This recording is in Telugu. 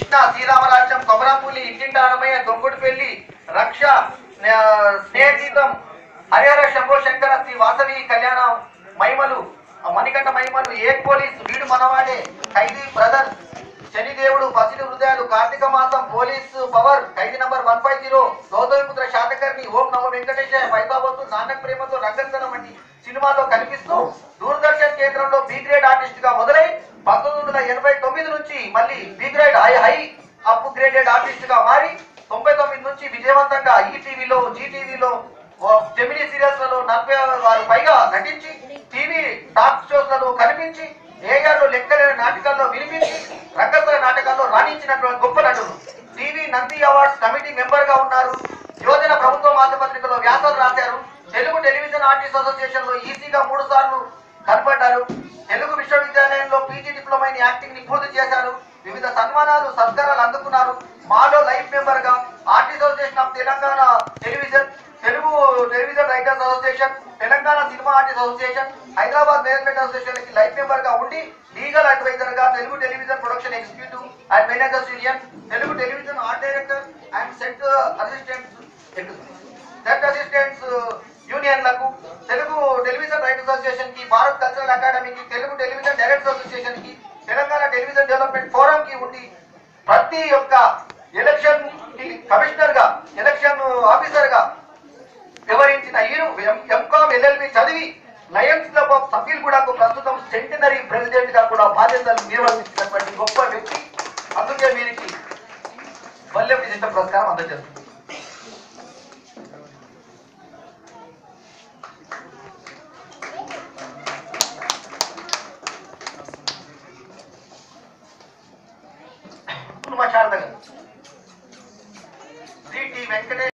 కృష్ణ శ్రీరామరాజ్యం కొమరంపులి ఇంటింట అనమయ్య దొంగుడు పెళ్లి రక్ష ఆ, స్నేహగీతం హరిహర శంభో శంకర శ్రీ వాసవి కళ్యాణ మహిమలు ఆ మణికంఠ మహిమలు ఏ పోలీస్ వీడు మనవాడే ఖైదీ బ్రదర్ శనిదేవుడు పసిడి Hrudayalu Karthika Masam police power Khaidi number one five zero Gautamiputra Satakarni Om Nava Venkateswara పైతాబోతు నాన్నక్ ప్రేమతో రంగస్థలం వంటి సినిమాలో కనిపిస్తూ దూరదర్శన్ కేంద్రంలో బి గ్రేడ్ ఆర్టిస్ట్ గా మొదలై పంతొమ్మిది వందల ఎనభై తొమ్మిది నుంచి మళ్ళీ B grade high high up graded artist గా మారి తొంభై తొమ్మిది నుంచి విజయవంతంగా ఈటీవీలో జీటీవీలో జమినీ సీరియల్స్ లలో నలభై వారు పైగా నటించి టీవీ టాక్ షోస్ లలో కనిపించి ఏగారు లెక్కలేని నాటకాల్లో వినిపించి రంగస్థల నాటకాల్లో రాణించినటువంటి గొప్ప నటుడు TV Nandi awards committee member గా ఉన్నారు యువజన ప్రభుత్వ మాసపత్రికలో వ్యాసాలు రాశారు తెలుగు టెలివిజన్ ఆర్టిస్ట్ అసోసియేషన్ లో ఈసీగా మూడు సార్లు కనపడ్డారు తెలుగు విశ్వవిద్యాలయంలో పీజీ డిప్లొమా ఇన్ యాక్టింగ్ ని పూర్తి చేశారు వివిధ సన్మానాలు సత్కారాలు అందుకున్నారు మాలో లైఫ్ మెంబర్ గా artist association of Telangana television Telugu television writers association Telangana cinema artist association Hyderabad management association కి లైఫ్ మెంబర్ గా ఉండి లీగల్ అడ్వైజర్ గా Telugu television production executive and managers union Telugu television art director and set assistants set assistants యూనియన్లకు తెలుగు టెలివిజన్ రైటర్స్ అసోసియేషన్ కి భారత్ కల్చరల్ అకాడమీకి తెలుగు టెలివిజన్ డైరెక్టర్స్ అసోసియేషన్ కి తెలంగాణ టెలివిజన్ డెవలప్మెంట్ ఫోరం కి ఉండి ప్రతి ఒక్క ఎలక్షన్ కి కమిషనర్ గా ఎలక్షన్ ఆఫీసర్ గా వివరించిన ఈరు ఎంకామ్ ఎల్ఎల్బి చదివి లయన్స్ క్లబ్ ఆఫ్ సభ్యులు కూడా ప్రస్తుతం సెంటినరీ ప్రెసిడెంట్ గా కూడా బాధ్యతలు నిర్వహించినటువంటి గొప్ప వ్యక్తి అందుకే వీరికి వల్లె విశిష్ట పురస్కారం అందజేస్తుంది మా శారద గారు శ్రీ టి వెంకటేష్